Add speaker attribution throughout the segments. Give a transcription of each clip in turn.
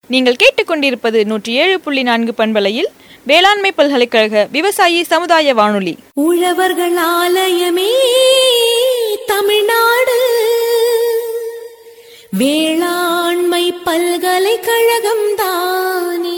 Speaker 1: நீங்கள் கேட்டுக்கொண்டிருப்பது நூற்றி ஏழு புள்ளி நான்கு பண்பலையில் வேளாண்மை பல்கலைக்கழக விவசாயி சமுதாய வானொலி
Speaker 2: உழவர்கள் ஆலயமே தமிழ்நாடு வேளாண்மை பல்கலைக்கழகம் தானே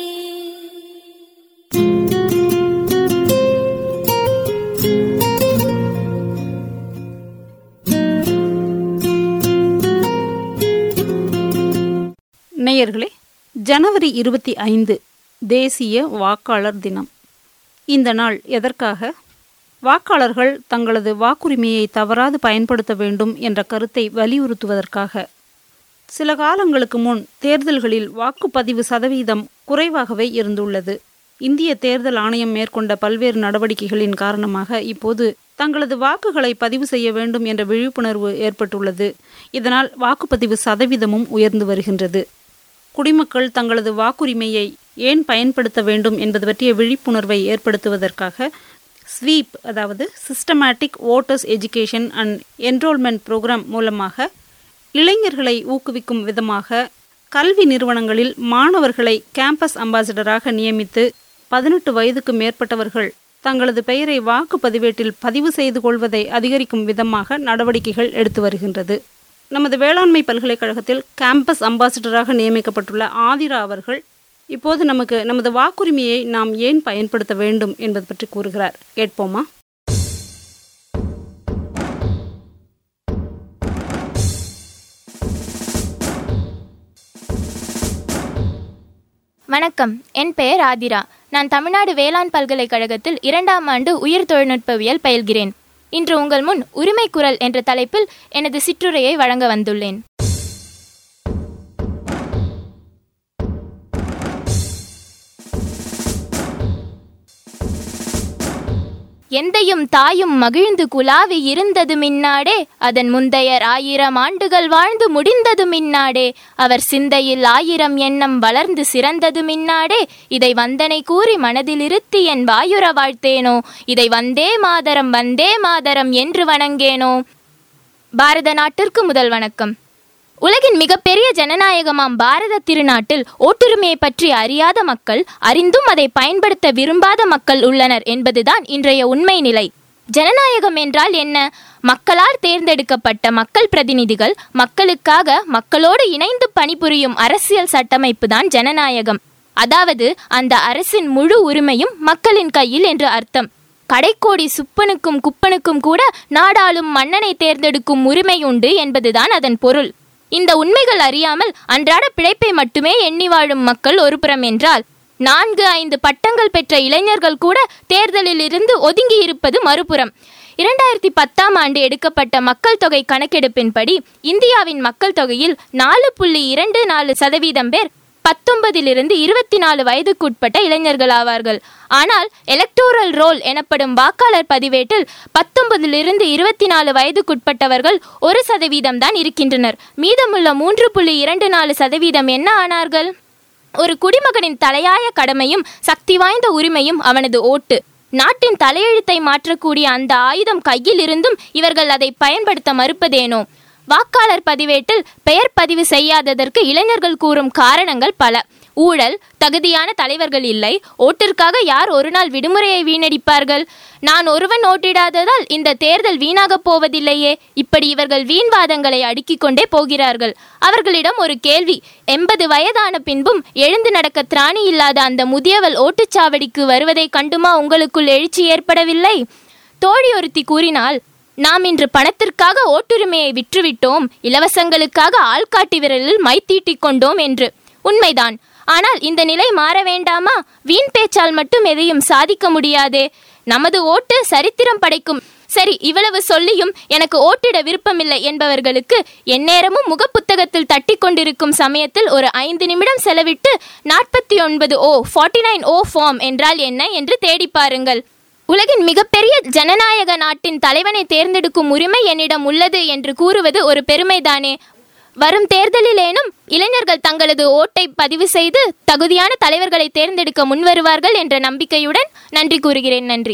Speaker 3: நேயர்களே ஜனவரி இருபத்தி ஐந்து தேசிய வாக்காளர் தினம் இந்த நாள் எதற்காக வாக்காளர்கள் தங்களது வாக்குரிமையை தவறாது பயன்படுத்த வேண்டும் என்ற கருத்தை வலியுறுத்துவதற்காக சில காலங்களுக்கு முன் தேர்தல்களில் வாக்குப்பதிவு சதவீதம் குறைவாகவே இருந்துள்ளது இந்திய தேர்தல் ஆணையம் மேற்கொண்ட பல்வேறு நடவடிக்கைகளின் காரணமாக இப்போது தங்களது வாக்குகளை பதிவு செய்ய வேண்டும் என்ற விழிப்புணர்வு ஏற்பட்டுள்ளது இதனால் வாக்குப்பதிவு சதவீதமும் உயர்ந்து வருகின்றது குடிமக்கள் தங்களது வாக்குரிமையை ஏன் பயன்படுத்த வேண்டும் என்பது பற்றிய விழிப்புணர்வை ஏற்படுத்துவதற்காக ஸ்வீப் அதாவது systematic voters education and enrolment programme மூலமாக இளைஞர்களை ஊக்குவிக்கும் விதமாக கல்வி நிறுவனங்களில் மாணவர்களை கேம்பஸ் அம்பாசிடராக நியமித்து பதினெட்டு வயதுக்கு மேற்பட்டவர்கள் தங்களது பெயரை வாக்கு பதிவேட்டில் பதிவு செய்து கொள்வதை அதிகரிக்கும் விதமாக நடவடிக்கைகள் எடுத்து வருகின்றது நமது வேளாண்மை பல்கலைக்கழகத்தில் கேம்பஸ் அம்பாசிடராக நியமிக்கப்பட்டுள்ள ஆதிரா அவர்கள் இப்போது நமக்கு நமது வாக்குரிமையை நாம் ஏன் பயன்படுத்த வேண்டும் என்பது பற்றி கூறுகிறார் கேட்போமா
Speaker 4: வணக்கம் என் பெயர் ஆதிரா நான் தமிழ்நாடு வேளாண் பல்கலைக்கழகத்தில் இரண்டாம் ஆண்டு உயிர் தொழில்நுட்பவியல் பயில்கிறேன் இன்று உங்கள் முன் உரிமை குரல் என்ற தலைப்பில் எனது சிற்றுரையை வழங்க வந்துள்ளேன் எந்தையும் தாயும் மகிழ்ந்து குலாவி இருந்தது மின்னாடே அதன் முந்தையர் ஆயிரம் ஆண்டுகள் வாழ்ந்து முடிந்தது மின்னாடே அவர் சிந்தையில் ஆயிரம் எண்ணம் வளர்ந்து சிறந்தது மின்னாடே இதை வந்தனை கூறி மனதில் இருத்தி என் வாயுர வாழ்த்தேனோ இதை வந்தே மாதரம் வந்தே மாதரம் என்று வணங்கேனோ பாரத நாட்டிற்கு முதல் வணக்கம் உலகின் மிகப்பெரிய ஜனநாயகமாம் பாரத திருநாட்டில் ஓட்டுரிமையை பற்றி அறியாத மக்கள் அறிந்தும் அதை பயன்படுத்த விரும்பாத மக்கள் உள்ளனர் என்பதுதான் இன்றைய உண்மை நிலை ஜனநாயகம் என்றால் என்ன மக்களால் தேர்ந்தெடுக்கப்பட்ட மக்கள் பிரதிநிதிகள் மக்களுக்காக மக்களோடு இணைந்து பணிபுரியும் அரசியல் சட்டமைப்பு தான் ஜனநாயகம் அதாவது அந்த அரசின் முழு உரிமையும் மக்களின் கையில் என்று அர்த்தம் கடைக்கோடி சுப்பனுக்கும் குப்பனுக்கும் கூட நாடாளும் மன்னனை தேர்ந்தெடுக்கும் உரிமை உண்டு என்பதுதான் அதன் பொருள் இந்த உண்மைகள் அறியாமல் அன்றாட பிழைப்பை மட்டுமே எண்ணி வாழும் மக்கள் ஒருபுறம் என்றால் நான்கு ஐந்து பட்டங்கள் பெற்ற இளைஞர்கள் கூட தேர்தலில் இருந்து ஒதுங்கி இருப்பது மறுபுறம் இரண்டாயிரத்தி பத்தாம் ஆண்டு எடுக்கப்பட்ட மக்கள் தொகை கணக்கெடுப்பின்படி இந்தியாவின் மக்கள் தொகையில் நாலு புள்ளி இரண்டு நாலு சதவீதம் பேர் பத்தொன்பதிலிருந்து இருபத்தி நாலு வயதுக்குட்பட்ட இளைஞர்கள் ஆவார்கள் ஆனால் எலக்டோரல் ரோல் எனப்படும் வாக்காளர் பதிவேட்டில் பத்தொன்பதிலிருந்து இருபத்தி நாலு வயதுக்குட்பட்டவர்கள் ஒரு சதவீதம் தான் இருக்கின்றனர் மீதமுள்ள மூன்று புள்ளி இரண்டு நாலு சதவீதம் என்ன ஆனார்கள் ஒரு குடிமகனின் தலையாய கடமையும் சக்தி வாய்ந்த உரிமையும் அவனது ஓட்டு நாட்டின் தலையெழுத்தை மாற்றக்கூடிய அந்த ஆயுதம் கையில் இருந்தும் இவர்கள் அதை பயன்படுத்த மறுப்பதேனோ வாக்காளர் பதிவேட்டில் பெயர் பதிவு செய்யாததற்கு இளைஞர்கள் கூறும் காரணங்கள் பல ஊழல் தகுதியான தலைவர்கள் இல்லை ஓட்டிற்காக யார் ஒரு நாள் விடுமுறையை வீணடிப்பார்கள் நான் ஒருவன் ஓட்டிடாததால் இந்த தேர்தல் வீணாகப் போவதில்லையே இப்படி இவர்கள் வீண்வாதங்களை அடுக்கிக் கொண்டே போகிறார்கள் அவர்களிடம் ஒரு கேள்வி எண்பது வயதான பின்பும் எழுந்து நடக்க திராணி இல்லாத அந்த முதியவள் ஓட்டுச்சாவடிக்கு வருவதை கண்டுமா உங்களுக்குள் எழுச்சி ஏற்படவில்லை தோழி ஒருத்தி கூறினால் நாம் இன்று பணத்திற்காக ஓட்டுரிமையை விற்றுவிட்டோம் இலவசங்களுக்காக ஆள்காட்டி விரலில் மை தீட்டிக் கொண்டோம் என்று உண்மைதான் ஆனால் இந்த நிலை மாற வேண்டாமா வீண் பேச்சால் மட்டும் எதையும் சாதிக்க முடியாதே நமது ஓட்டு சரித்திரம் படைக்கும் சரி இவ்வளவு சொல்லியும் எனக்கு ஓட்டிட விருப்பமில்லை என்பவர்களுக்கு எந்நேரமும் முகப்புத்தகத்தில் தட்டி கொண்டிருக்கும் சமயத்தில் ஒரு ஐந்து நிமிடம் செலவிட்டு நாற்பத்தி ஒன்பது O forty nine O form என்றால் என்ன என்று தேடி பாருங்கள் உலகின் மிகப்பெரிய ஜனநாயக நாட்டின் தலைவனை தேர்ந்தெடுக்கும் உரிமை என்னிடம் உள்ளது என்று கூறுவது ஒரு பெருமைதானே வரும் தேர்தலிலேனும் இளைஞர்கள் தங்களது ஓட்டை பதிவு செய்து தகுதியான தலைவர்களை தேர்ந்தெடுக்க முன்வருவார்கள் என்ற நம்பிக்கையுடன் நன்றி கூறுகிறேன் நன்றி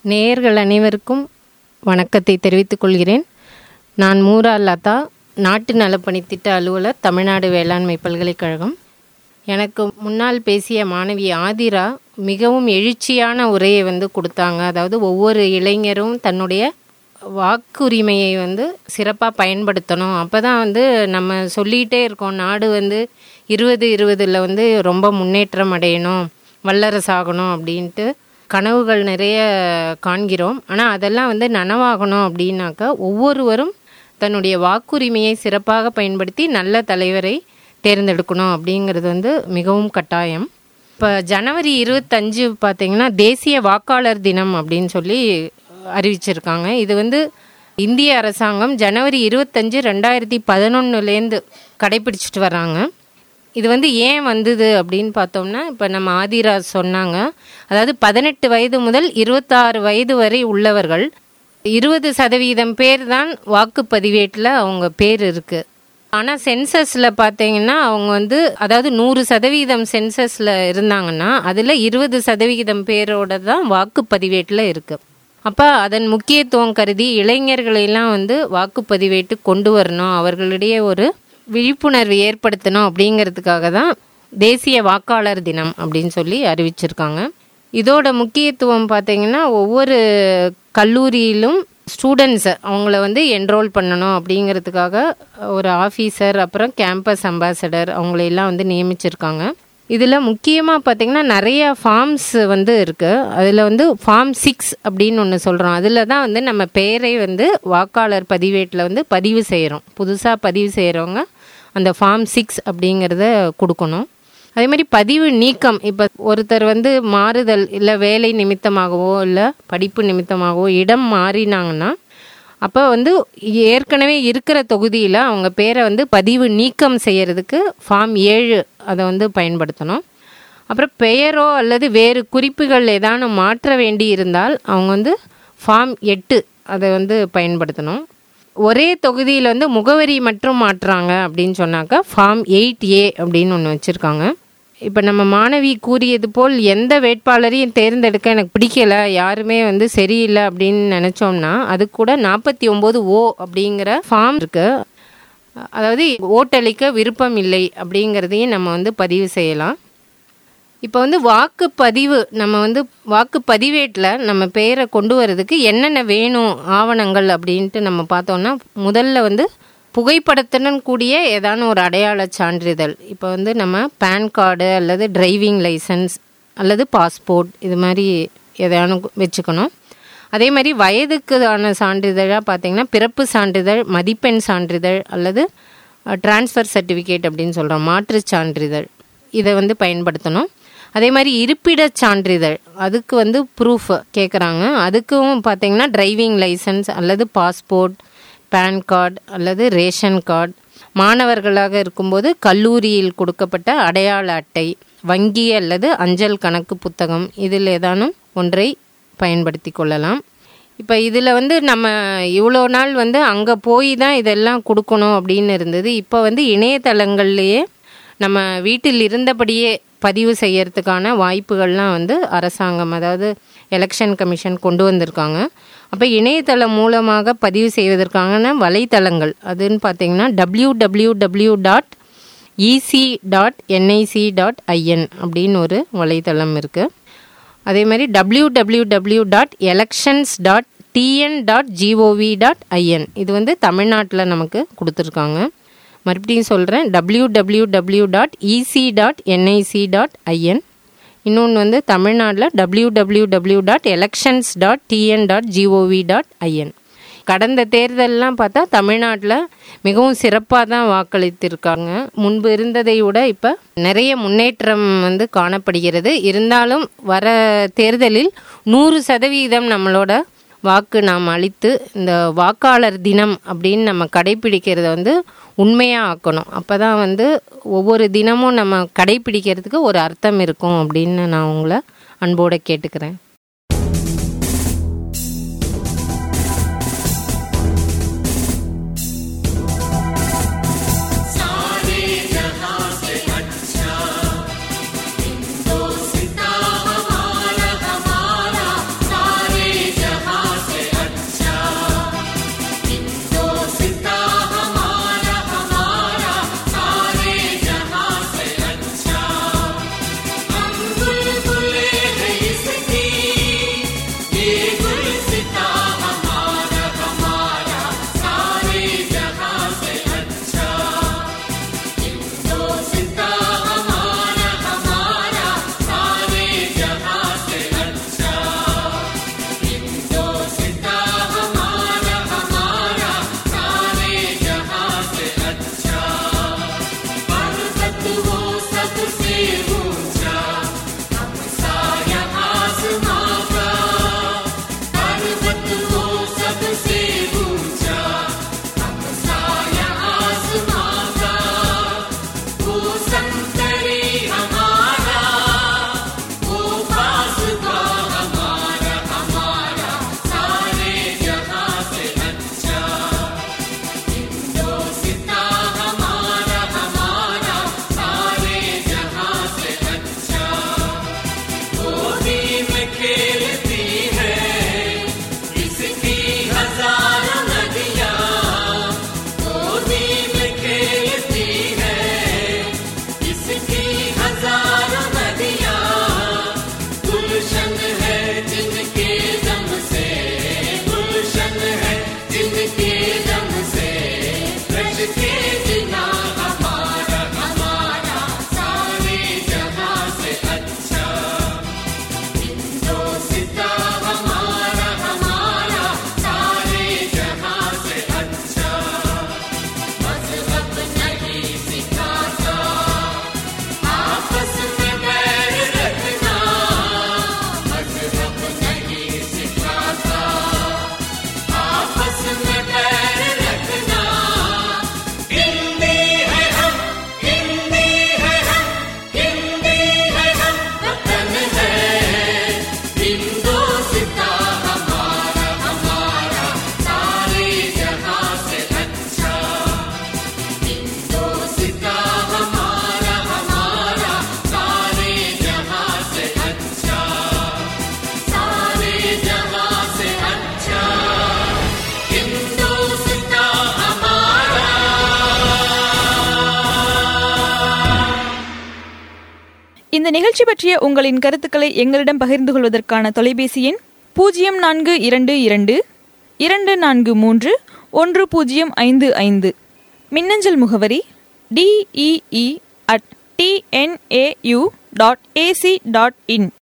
Speaker 5: நேயர்கள் அனைவருக்கும் வணக்கத்தை தெரிவித்துக் கொள்கிறேன் நான் மூரா லதா நாட்டு நலப்பணி திட்ட அலுவலர் தமிழ்நாடு வேளாண்மை பல்கலைக்கழகம் எனக்கு முன்னால் பேசிய மாணவி ஆதிரா மிகவும் எழுச்சியான உரையை வந்து கொடுத்தாங்க அதாவது ஒவ்வொரு இளைஞரும் தன்னுடைய வாக்குரிமையை வந்து சிறப்பாக பயன்படுத்தணும் அப்போ தான் வந்து நம்ம சொல்லிகிட்டே இருக்கோம் நாடு வந்து இருபது இருபதில் வந்து ரொம்ப முன்னேற்றம் அடையணும் வல்லரசாகணும் அப்படின்ட்டு கனவுகள் நிறைய காண்கிறோம் ஆனால் அதெல்லாம் வந்து நனவாகணும் அப்படின்னாக்கா ஒவ்வொருவரும் தன்னுடைய வாக்குரிமையை சிறப்பாக பயன்படுத்தி நல்ல தலைவரை தேர்ந்தெடுக்கணும் அப்படிங்கிறது வந்து மிகவும் கட்டாயம் இப்போ ஜனவரி இருபத்தஞ்சு பார்த்தீங்கன்னா தேசிய வாக்காளர் தினம் அப்படின்னு சொல்லி அறிவிச்சிருக்காங்க இது வந்து இந்திய அரசாங்கம் ஜனவரி இருபத்தஞ்சு ரெண்டாயிரத்தி பதினொன்னுலேருந்து கடைபிடிச்சிட்டு வராங்க இது வந்து ஏன் வந்தது அப்படின்னு பார்த்தோம்னா இப்போ நம்ம ஆதிராஜ் சொன்னாங்க அதாவது பதினெட்டு வயது முதல் இருபத்தாறு வயது வரை உள்ளவர்கள் இருபது சதவீதம் பேர் தான் வாக்குப்பதிவேட்டில் அவங்க பேர் இருக்குது ஆனால் சென்சஸில் பார்த்தீங்கன்னா அவங்க வந்து அதாவது நூறு சதவீதம் சென்சஸில் இருந்தாங்கன்னா அதில் இருபது சதவிகிதம் பேரோட தான் வாக்குப்பதிவேட்டில் இருக்குது அப்போ அதன் முக்கியத்துவம் கருதி இளைஞர்களெல்லாம் வந்து வாக்குப்பதிவேட்டு கொண்டு வரணும் அவர்களிடையே ஒரு விழிப்புணர்வு ஏற்படுத்தணும் அப்படிங்கிறதுக்காக தான் தேசிய வாக்காளர் தினம் அப்படின்னு சொல்லி அறிவிச்சிருக்காங்க இதோட முக்கியத்துவம் பார்த்தீங்கன்னா ஒவ்வொரு கல்லூரியிலும் ஸ்டூடெண்ட்ஸ் அவங்கள வந்து என்ரோல் பண்ணணும் அப்படிங்கிறதுக்காக ஒரு ஆஃபீஸர் அப்புறம் கேம்பஸ் அம்பாசடர் அவங்களையெல்லாம் வந்து நியமிச்சிருக்காங்க இதில் முக்கியமாக பார்த்தீங்கன்னா நிறைய ஃபார்ம்ஸ் வந்து இருக்குது அதில் வந்து ஃபார்ம் சிக்ஸ் அப்படின்னு ஒன்று சொல்கிறோம் அதில் தான் வந்து நம்ம பெயரை வந்து வாக்காளர் பதிவேட்டில் வந்து பதிவு செய்கிறோம் புதுசாக பதிவு செய்கிறவங்க அந்த ஃபார்ம் சிக்ஸ் அப்படிங்கிறத கொடுக்கணும் அதே மாதிரி பதிவு நீக்கம் இப்போ ஒருத்தர் வந்து மாறுதல் இல்லை வேலை நிமித்தமாகவோ இல்லை படிப்பு நிமித்தமாகவோ இடம் மாறினாங்கன்னா அப்போ வந்து ஏற்கனவே இருக்கிற தொகுதியில் அவங்க பேரை வந்து பதிவு நீக்கம் செய்யறதுக்கு ஃபார்ம் ஏழு அதை வந்து பயன்படுத்தணும் அப்புறம் பெயரோ அல்லது வேறு குறிப்புகள் ஏதானும் மாற்ற வேண்டி இருந்தால் அவங்க வந்து ஃபார்ம் எட்டு அதை வந்து பயன்படுத்தணும் ஒரே தொகுதியில் வந்து முகவரி மட்டும் மாற்றுறாங்க அப்படின்னு சொன்னாக்கா ஃபார்ம் எயிட் ஏ அப்படின்னு ஒன்று வச்சுருக்காங்க இப்போ நம்ம மாணவி கூறியது போல் எந்த வேட்பாளரையும் தேர்ந்தெடுக்க எனக்கு பிடிக்கல யாருமே வந்து சரியில்லை அப்படின்னு நினச்சோம்னா அது கூட நாற்பத்தி ஒம்பது ஓ அப்படிங்கிற ஃபார்ம் இருக்கு அதாவது ஓட்டளிக்க விருப்பம் இல்லை அப்படிங்கிறதையும் நம்ம வந்து பதிவு செய்யலாம் இப்போ வந்து வாக்குப்பதிவு நம்ம வந்து வாக்குப்பதிவேட்டில் நம்ம பெயரை கொண்டு வரதுக்கு என்னென்ன வேணும் ஆவணங்கள் அப்படின்ட்டு நம்ம பார்த்தோம்னா முதல்ல வந்து புகைப்படத்துடன் கூடிய ஏதான ஒரு அடையாள சான்றிதழ் இப்போ வந்து நம்ம பேன் கார்டு அல்லது டிரைவிங் லைசன்ஸ் அல்லது பாஸ்போர்ட் இது மாதிரி எதையானு வச்சுக்கணும் அதே மாதிரி வயதுக்கான சான்றிதழாக பார்த்தீங்கன்னா பிறப்பு சான்றிதழ் மதிப்பெண் சான்றிதழ் அல்லது டிரான்ஸ்ஃபர் சர்டிஃபிகேட் அப்படின்னு சொல்கிறோம் மாற்றுச் சான்றிதழ் இதை வந்து பயன்படுத்தணும் அதே மாதிரி இருப்பிடச் சான்றிதழ் அதுக்கு வந்து ப்ரூஃப் கேட்குறாங்க அதுக்கும் பார்த்தீங்கன்னா டிரைவிங் லைசன்ஸ் அல்லது பாஸ்போர்ட் பேன் கார்டு அல்லது ரேஷன் கார்டு மாணவர்களாக இருக்கும்போது கல்லூரியில் கொடுக்கப்பட்ட அடையாள அட்டை வங்கி அல்லது அஞ்சல் கணக்கு புத்தகம் இதில் ஏதானும் ஒன்றை பயன்படுத்தி கொள்ளலாம் இப்போ இதில் வந்து நம்ம இவ்வளோ நாள் வந்து அங்கே போய் தான் இதெல்லாம் கொடுக்கணும் அப்படின்னு இருந்தது இப்போ வந்து இணையதளங்கள்லேயே நம்ம வீட்டில் இருந்தபடியே பதிவு செய்யறதுக்கான வாய்ப்புகள்லாம் வந்து அரசாங்கம் அதாவது எலெக்ஷன் கமிஷன் கொண்டு வந்திருக்காங்க அப்போ இணையதளம் மூலமாக பதிவு செய்வதற்கான வலைத்தளங்கள் அதுன்னு பார்த்தீங்கன்னா W W W dot EC dot NIC dot IN அப்படின்னு ஒரு வலைத்தளம் இருக்குது அதே மாதிரி W W W dot elections dot TN dot GOV dot IN இது வந்து தமிழ்நாட்டில் நமக்கு கொடுத்துருக்காங்க மறுபடியும் சொல்கிறேன் W W W dot EC dot NIC dot IN இன்னொன்று வந்து தமிழ்நாட்டில் W W W dot elections dot TN dot GOV dot IN கடந்த தேர்தல்லாம் பார்த்தா தமிழ்நாட்டில் மிகவும் சிறப்பாக தான் வாக்களித்திருக்காங்க முன்பு இருந்ததை விட இப்போ நிறைய முன்னேற்றம் வந்து காணப்படுகிறது இருந்தாலும் வர தேர்தலில் நூறு சதவீதம் நம்மளோட வாக்கு நாம் அளித்து இந்த வாக்காளர் தினம் அப்படின்னு நம்ம கடைபிடிக்கிறத வந்து உண்மையாக ஆக்கணும் அப்போ தான் வந்து ஒவ்வொரு தினமும் நம்ம கடைபிடிக்கிறதுக்கு ஒரு அர்த்தம் இருக்கும் அப்படின்னு நான் உங்களை அன்போடு கேட்டுக்கிறேன்
Speaker 2: सारे
Speaker 1: இந்த நிகழ்ச்சி பற்றிய உங்களின் கருத்துக்களை எங்களிடம் பகிர்ந்து கொள்வதற்கான தொலைபேசி எண் பூஜ்ஜியம் நான்கு இரண்டு இரண்டு இரண்டு நான்கு மூன்று ஒன்று பூஜ்ஜியம் ஐந்து ஐந்து மின்னஞ்சல் முகவரி DEE at TNAU dot AC dot in